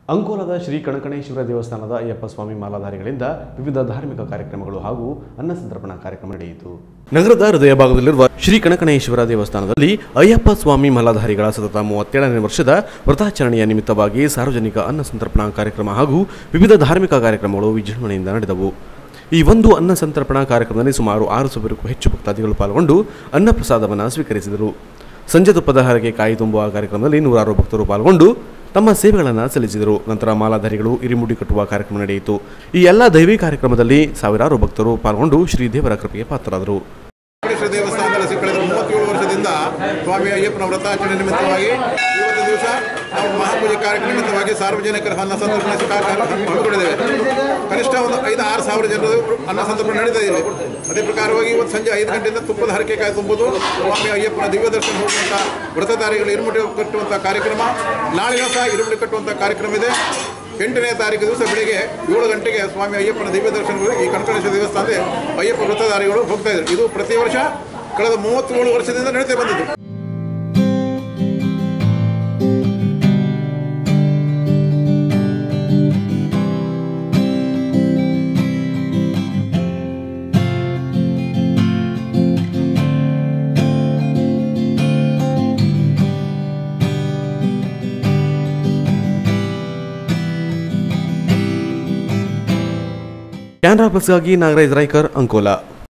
ಅಂಕೋಲದ ಶ್ರೀ ಕಣಕಣೇಶ್ವರ ದೇವಸ್ಥಾನದ ಅಯ್ಯಪ್ಪ ಸ್ವಾಮಿ ಮಾಲಾಧಾರಿಗಳಿಂದ ವಿವಿಧ ಧಾರ್ಮಿಕ ಕಾರ್ಯಕ್ರಮಗಳು ಹಾಗೂ ಅನ್ನ ಸಂತರ್ಪಣಾ ಕಾರ್ಯಕ್ರಮ ನಡೆಯಿತು ನಗರದ ಹೃದಯ ಭಾಗದಲ್ಲಿರುವ ಶ್ರೀ ಕಣಕಣೇಶ್ವರ ದೇವಸ್ಥಾನದಲ್ಲಿ ಅಯ್ಯಪ್ಪ ಸ್ವಾಮಿ ಮಾಲಾಧಾರಿಗಳ ಸತತ ಮೂವತ್ತೇಳನೇ ವರ್ಷದ ವ್ರತಾಚರಣೆಯ ನಿಮಿತ್ತವಾಗಿ ಸಾರ್ವಜನಿಕ ಅನ್ನ ಸಂತರ್ಪಣಾ ಕಾರ್ಯಕ್ರಮ ಹಾಗೂ ವಿವಿಧ ಧಾರ್ಮಿಕ ಕಾರ್ಯಕ್ರಮಗಳು ವಿಜೃಂಭಣೆಯಿಂದ ನಡೆದವು ಈ ಒಂದು ಅನ್ನ ಸಂತರ್ಪಣಾ ಕಾರ್ಯಕ್ರಮದಲ್ಲಿ ಸುಮಾರು ಆರು ಸಾವಿರಕ್ಕೂ ಹೆಚ್ಚು ಭಕ್ತಾದಿಗಳು ಪಾಲ್ಗೊಂಡು ಅನ್ನ ಪ್ರಸಾದವನ್ನು ಸ್ವೀಕರಿಸಿದರು ಸಂಜೆ ತುಪ್ಪದ ಹರಕೆ ಕಾಯಿ ತುಂಬುವ ಕಾರ್ಯಕ್ರಮದಲ್ಲಿ ನೂರಾರು ಭಕ್ತರು ಪಾಲ್ಗೊಂಡು ತಮ್ಮ ಸೇವೆಗಳನ್ನು ಸಲ್ಲಿಸಿದರು ನಂತರ ಮಾಲಾಧಾರಿಗಳು ಇರಿಮುಡಿ ಕಟ್ಟುವ ಕಾರ್ಯಕ್ರಮ ನಡೆಯಿತು ಈ ಎಲ್ಲ ದೈವಿ ಕಾರ್ಯಕ್ರಮದಲ್ಲಿ ಸಾವಿರಾರು ಭಕ್ತರು ಪಾಲ್ಗೊಂಡು ಶ್ರೀದೇವರ ಕೃಪೆಗೆ ಪಾತ್ರರಾದರು ವೆಂಕಟೇಶ್ವರ ದೇವಸ್ಥಾನದಲ್ಲಿ ಸಿ- ಕಳೆದ ಮೂವತ್ತೇಳು ವರ್ಷದಿಂದ ಸ್ವಾಮಿ ಅಯ್ಯಪ್ಪನ ವ್ರತಾಚರಣೆ ನಿಮಿತ್ತವಾಗಿ ಇವತ್ತು ದಿವಸ ನಾವು ಮಹಾಪೂಜೆ ಕಾರ್ಯಕ್ರಮ ನಿಮಿತ್ತವಾಗಿ ಸಾರ್ವಜನಿಕರ ಅನ್ನ ಸಂತರ್ಪಣೆ ಕಾರ್ಯಕ್ರಮ ಹಮ್ಮಿಕೊಂಡಿದ್ದೇವೆ ಕನಿಷ್ಠ ಒಂದು ಐದು ಆರು ಸಾವಿರ ಜನರು ಅನ್ನ ಸಂತರ್ಪಣೆ ನಡೀತಾ ಇದೆ ಅದೇ ಪ್ರಕಾರವಾಗಿ ಇವತ್ತು ಸಂಜೆ ಐದು ಗಂಟೆಯಿಂದ ತುಪ್ಪದ ಹರಕೆಕಾಯಿ ತುಂಬುವುದು ಸ್ವಾಮಿ ಅಯ್ಯಪ್ಪನ ದಿವ್ಯ ದರ್ಶನ ಹೋಗುವಂಥ ವ್ರತಧಾರಿಗಳು ಇರುಮುಡಿ ಕಟ್ಟುವಂಥ ಕಾರ್ಯಕ್ರಮ ನಾಳೆ ಸಹ ಇರುಮುಡಿ ಕಟ್ಟುವಂಥ ಕಾರ್ಯಕ್ರಮ ಇದೆ ಎಂಟನೇ ತಾರೀಕು ದಿವಸ ಬೆಳಿಗ್ಗೆ ಏಳು ಗಂಟೆಗೆ ಸ್ವಾಮಿ ಅಯ್ಯಪ್ಪನ ದಿವ್ಯ ದರ್ಶನಗಳು ಈ ಕನಕಣೇಶ್ವರ ದೇವಸ್ಥಾನದಲ್ಲಿ ಅಯ್ಯಪ್ಪ ವೃತ್ತಧಾರಿಗಳು ಹೋಗ್ತಾ ಇದ್ದಾರೆ ಇದು ಪ್ರತಿ ವರ್ಷ ಕಳೆದ ಮೂವತ್ತೇಳು ವರ್ಷದಿಂದ ನಡೀತಾ ಬಂದಿದ್ದು ಕ್ಯಾನ್ರಾ ಪ್ಲಸ್ಗಾಗಿ ನಾಗರಾಜ್ ರಾಯ್ಕರ್ ಅಂಕೋಲಾ